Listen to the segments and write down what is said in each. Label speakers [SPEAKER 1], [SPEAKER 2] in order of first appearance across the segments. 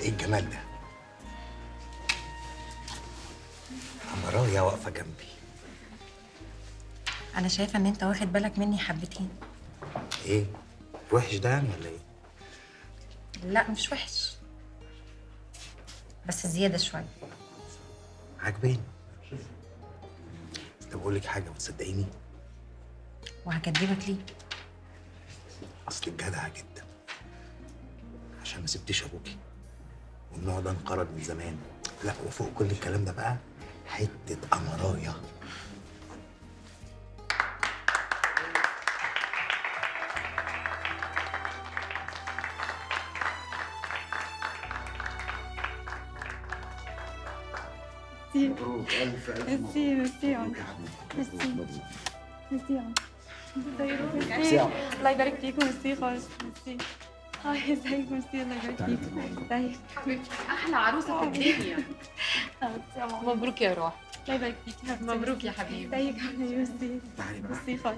[SPEAKER 1] ايه الجمال ده عمرايا واقفه جنبي
[SPEAKER 2] انا شايفه ان انت واخد بالك مني حبتين
[SPEAKER 1] ايه وحش ده يعني ولا ايه
[SPEAKER 2] لا مش وحش بس زياده شويه
[SPEAKER 1] عاجباني طب اقول لك حاجه وتصدقيني
[SPEAKER 2] وهكدبك ليه
[SPEAKER 1] اصل جدع جدا عشان ما سبتش ابوكي والنوع ده انقرض من زمان لا وفوق كل الكلام ده بقى حته امرايا
[SPEAKER 3] مبروك الف الف
[SPEAKER 4] ميرسي ميرسي يا عمر ميرسي ميرسي يا عمر ميرسي الله يبارك فيكم ميرسي خالص ميرسي هاي ازيك ميرسي الله يبارك فيكم ازيك
[SPEAKER 5] حبيبتي احلى عروسه في الدنيا
[SPEAKER 4] حبيبتي يا ماما
[SPEAKER 5] مبروك يا روح
[SPEAKER 4] الله يبارك فيك يا حبيبتي
[SPEAKER 5] مبروك يا حبيبي
[SPEAKER 4] ازيك عامله ايه ميرسي
[SPEAKER 3] تعالي بقى
[SPEAKER 4] ميرسي خالص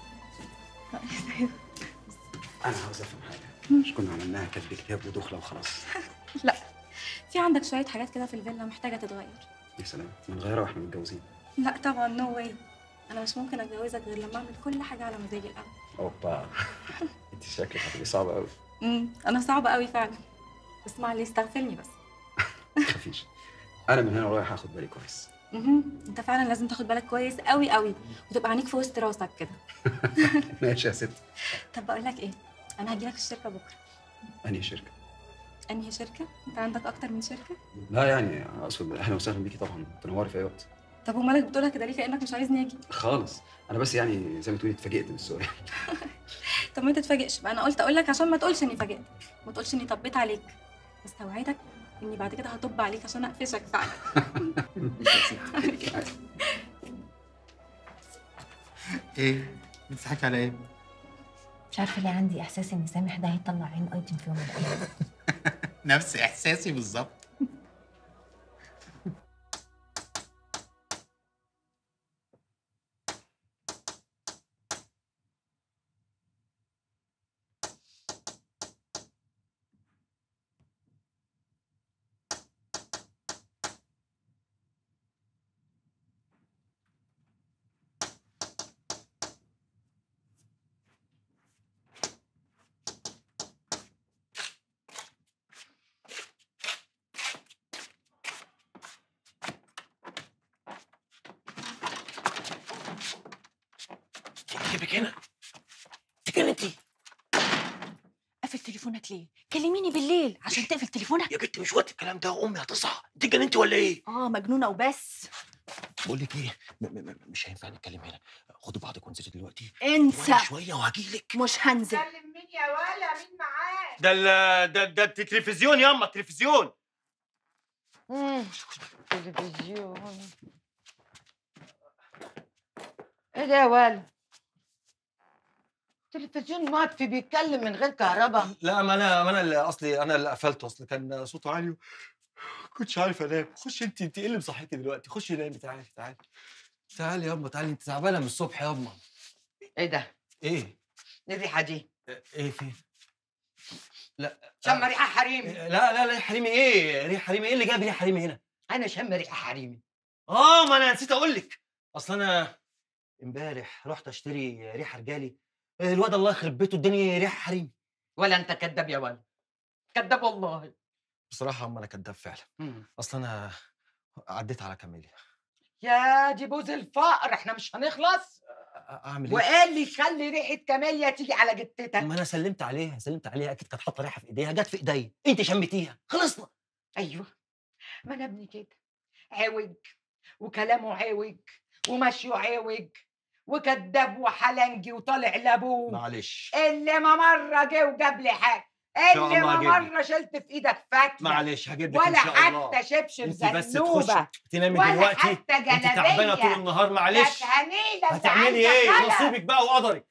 [SPEAKER 3] انا عاوز افهم حاجه مش كنا عملناها كاتب كتاب ودخله وخلاص
[SPEAKER 4] لا في عندك شويه حاجات كده في الفيلا محتاجه تتغير
[SPEAKER 3] يا سلام ما نغيرها واحنا متجوزين
[SPEAKER 4] لا طبعا نو واي انا مش ممكن اتجوزك غير لما اعمل كل حاجه على مزاجي الاول
[SPEAKER 3] اوبا انت شكلك هتبقي صعبه قوي
[SPEAKER 4] امم انا صعبه قوي فعلا اسمع اللي يستغفرني بس
[SPEAKER 3] مفيش انا من هنا ورايح هاخد بالي كويس
[SPEAKER 4] مهم. انت فعلا لازم تاخد بالك كويس قوي قوي وتبقى عينيك في وسط راسك كده
[SPEAKER 3] ماشي يا ست
[SPEAKER 4] طب بقول لك ايه انا هجيلك الشركه بكره
[SPEAKER 3] انهي شركه
[SPEAKER 4] انهي شركه انت عندك اكتر من شركه
[SPEAKER 3] لا يعني اقصد اهلا وسهلا بيكي طبعا تنوري في اي وقت
[SPEAKER 4] طب ومالك بتقولها كده ليه كانك مش عايزني اجي
[SPEAKER 3] خالص انا بس يعني زي ما تقولي اتفاجئت بالسؤال
[SPEAKER 4] طب ما تتفاجئش بقى انا قلت اقول لك عشان ما تقولش اني فاجئتك ما تقولش اني طبيت عليك بس اوعدك اني بعد كده هطب عليك عشان اقفشك فعلا
[SPEAKER 6] ايه بتضحكي على ايه
[SPEAKER 2] مش عارفه ليه عندي احساس ان سامح ده هيطلع عين ايتم في يوم من الايام
[SPEAKER 6] نفس احساسي بالظبط
[SPEAKER 1] جيبك هنا تكلم انت
[SPEAKER 5] قفل تليفونك ليه كلميني بالليل عشان تقفل تليفونك
[SPEAKER 1] يا بنت مش وقت الكلام ده امي هتصحى انت اتجننتي ولا ايه
[SPEAKER 5] اه مجنونه وبس
[SPEAKER 1] بقول لك ايه م- م- م- مش هينفع نتكلم هنا خدوا بعضك وانزلي دلوقتي
[SPEAKER 5] انسى
[SPEAKER 1] وأنا شويه وهجيلك
[SPEAKER 5] مش هنزل
[SPEAKER 7] كلم مين يا ولا مين معاك
[SPEAKER 8] ده ال ده ده التلفزيون ياما التلفزيون
[SPEAKER 7] تلفزيون ايه ده يا ولا تلفزيون مطفي بيتكلم من غير كهرباء
[SPEAKER 8] لا ما انا ما انا اللي اصلي انا اللي قفلته اصل كان صوته عالي و- كنتش عارف انام خش انت انت ايه اللي مصحيكي دلوقتي خشي نامي تعالي تعالي تعالي يابا تعالي انت تعبانه من الصبح يابا
[SPEAKER 7] ايه ده
[SPEAKER 8] ايه
[SPEAKER 7] الريحه دي
[SPEAKER 8] ايه فين لا
[SPEAKER 7] شم ريحه حريمي
[SPEAKER 8] لا لا لا حريمي ايه ريح حريمي ايه اللي جاب ريح حريمي هنا
[SPEAKER 7] انا شم ريحه حريمي
[SPEAKER 8] اه ما انا نسيت اقول لك اصل انا امبارح رحت اشتري ريحه رجالي الواد الله يخرب بيته اداني ريحه حريمي
[SPEAKER 7] ولا انت كذاب يا ولا كذاب والله
[SPEAKER 8] بصراحه اما انا كداب فعلا اصل انا عديت على كاميليا
[SPEAKER 7] يا دي بوز الفقر احنا مش هنخلص
[SPEAKER 8] أ- اعمل ايه
[SPEAKER 7] وايه اللي يخلي ريحه كاميليا تيجي على جتتك
[SPEAKER 8] ما انا سلمت عليها سلمت عليها اكيد كانت حاطه ريحه في ايديها جت في ايديا انت شميتيها خلصنا
[SPEAKER 7] ايوه ما انا ابني كده عوج وكلامه عوج ومشيه عوج وكذاب وحلنجي وطالع لابوه
[SPEAKER 8] معلش
[SPEAKER 7] اللي ما مره جه وجاب لي حاجه
[SPEAKER 8] شاء
[SPEAKER 7] اللي
[SPEAKER 8] الله
[SPEAKER 7] ما
[SPEAKER 8] هجيب لك.
[SPEAKER 7] مره شلت في ايدك فتله
[SPEAKER 8] معلش هجيب لك ان
[SPEAKER 7] ولا
[SPEAKER 8] شاء الله
[SPEAKER 7] حتى شبشب
[SPEAKER 8] انت بس
[SPEAKER 7] زنوبه
[SPEAKER 8] تخشي تنامي
[SPEAKER 7] ولا
[SPEAKER 8] دلوقتي
[SPEAKER 7] حتى
[SPEAKER 8] انت تعبانه طول
[SPEAKER 7] جلابيه
[SPEAKER 8] النهار معلش
[SPEAKER 7] هنيلة
[SPEAKER 8] هتعملي ايه نصيبك بقى وقدرك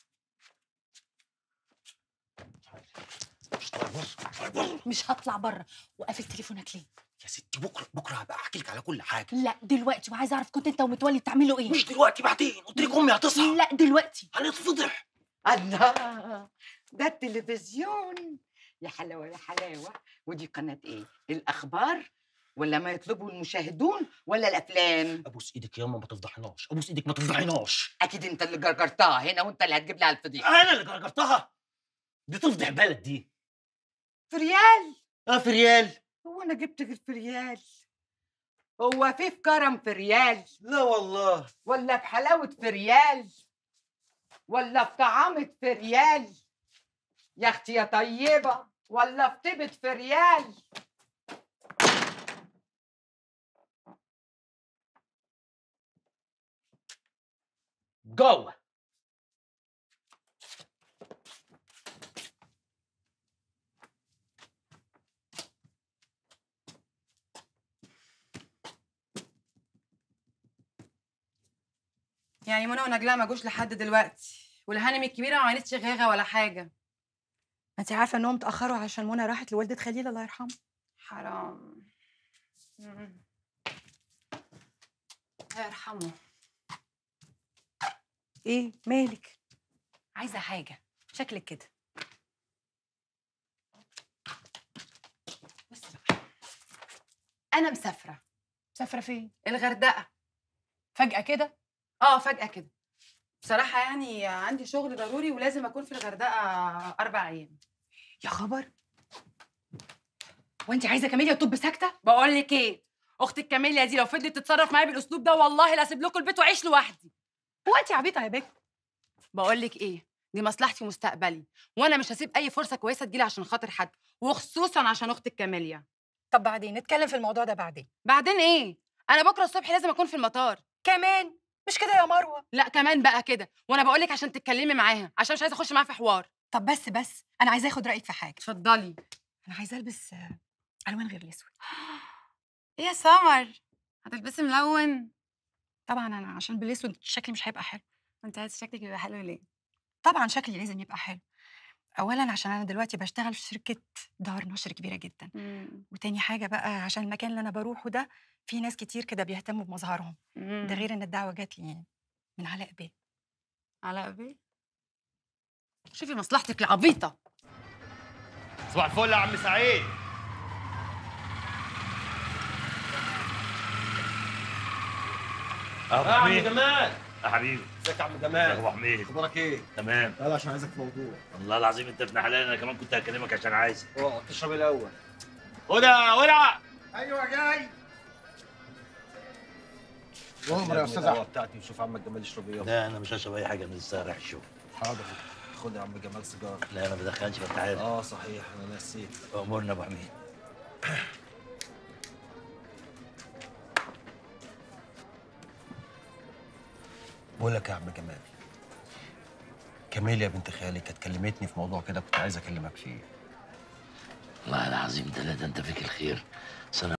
[SPEAKER 5] مش هطلع بره وقافل تليفونك ليه
[SPEAKER 1] يا ستي بكره بكره هبقى احكي لك على كل حاجه
[SPEAKER 5] لا دلوقتي وعايزه اعرف كنت انت ومتولي بتعملوا ايه
[SPEAKER 1] مش دلوقتي بعدين قلت لك امي هتصحى
[SPEAKER 5] لا دلوقتي
[SPEAKER 1] هنتفضح
[SPEAKER 7] الله ده التلفزيون يا حلاوه يا حلاوه ودي قناه ايه الاخبار ولا ما يطلبه المشاهدون ولا الافلام
[SPEAKER 8] ابوس ايدك ياما ما تفضحناش ابوس ايدك ما تفضحناش
[SPEAKER 7] اكيد انت اللي جرجرتها هنا وانت اللي هتجيب لها الفضيحه
[SPEAKER 8] انا اللي جرجرتها دي تفضح بلد دي
[SPEAKER 7] في ريال
[SPEAKER 8] اه في ريال
[SPEAKER 7] هو انا جبت غير في ريال هو في في كرم في ريال
[SPEAKER 8] لا والله
[SPEAKER 7] ولا في حلاوه في ريال ولا في طعامة في ريال يا اختي يا طيبه ولا في طيبه في ريال
[SPEAKER 8] جوه
[SPEAKER 9] يعني منى ونجلاء ما جوش لحد دلوقتي والهانم الكبيره ما عملتش غاغه ولا حاجه
[SPEAKER 5] ما انت عارفه انهم اتاخروا عشان منى راحت لوالده خليل الله يرحمه
[SPEAKER 9] حرام مم. الله يرحمه
[SPEAKER 5] ايه مالك
[SPEAKER 9] عايزه حاجه شكلك كده بص بقى انا مسافره
[SPEAKER 5] مسافره فين
[SPEAKER 9] الغردقه
[SPEAKER 5] فجاه كده
[SPEAKER 9] اه فجاه كده بصراحه يعني عندي شغل ضروري ولازم اكون في الغردقه اربع ايام
[SPEAKER 5] يا خبر وانت عايزه كاميليا تطب ساكته
[SPEAKER 9] بقول لك ايه اختك كاميليا دي لو فضلت تتصرف معايا بالاسلوب ده والله لا اسيب لكم البيت واعيش لوحدي
[SPEAKER 5] هو انت عبيطه يا بك
[SPEAKER 9] بقول لك ايه دي مصلحتي ومستقبلي وانا مش هسيب اي فرصه كويسه تجيلي عشان خاطر حد وخصوصا عشان اختك كاميليا
[SPEAKER 5] طب بعدين نتكلم في الموضوع ده بعدين
[SPEAKER 9] بعدين ايه انا بكره الصبح لازم اكون في المطار
[SPEAKER 5] كمان مش كده يا مروه
[SPEAKER 9] لا كمان بقى كده وانا بقول لك عشان تتكلمي معاها عشان مش عايزه اخش معاها في حوار
[SPEAKER 5] طب بس بس انا عايزه اخد رايك في حاجه
[SPEAKER 9] اتفضلي
[SPEAKER 5] انا عايزه البس آه، الوان غير الاسود
[SPEAKER 9] ايه يا سمر هتلبسي ملون
[SPEAKER 5] طبعا انا عشان بالاسود شكلي مش هيبقى حلو
[SPEAKER 9] انت عايز شكلك يبقى حلو ليه
[SPEAKER 5] طبعا شكلي لازم يبقى حلو اولا عشان انا دلوقتي بشتغل في شركه دار نشر كبيره جدا وتاني حاجه بقى عشان المكان اللي انا بروحه ده في ناس كتير كده بيهتموا بمظهرهم ده غير ان الدعوه جات لي من علاء بيه
[SPEAKER 9] علاء بيه شوفي مصلحتك يا عبيطه
[SPEAKER 10] صباح الفل يا عم سعيد
[SPEAKER 8] يا عم
[SPEAKER 10] حميد.
[SPEAKER 8] جمال
[SPEAKER 10] يا حبيبي
[SPEAKER 8] ازيك يا عم
[SPEAKER 10] يا
[SPEAKER 8] جمال
[SPEAKER 10] ابو حميد
[SPEAKER 8] اخبارك ايه
[SPEAKER 10] تمام
[SPEAKER 8] تعالى عشان عايزك في موضوع
[SPEAKER 10] والله العظيم انت ابن حلال انا كمان كنت هكلمك عشان عايزك
[SPEAKER 8] اقعد تشرب إيه الاول
[SPEAKER 10] هدى ولع
[SPEAKER 1] ايوه جاي
[SPEAKER 8] عمر يا استاذ احمد بتاعتي وشوف عمك جمال يشرب ايه
[SPEAKER 10] لا انا مش هشرب اي حاجه من لسه رايح الشغل
[SPEAKER 8] حاضر خد يا عم جمال سيجاره
[SPEAKER 10] لا انا ما بدخنش ما انت عارف
[SPEAKER 8] اه صحيح انا نسيت
[SPEAKER 10] امورنا ابو حميد
[SPEAKER 8] بقول لك يا عم جمال كاميليا بنت خالي كانت كلمتني في موضوع كده كنت عايز اكلمك فيه
[SPEAKER 10] والله العظيم ثلاثه انت فيك الخير بس انا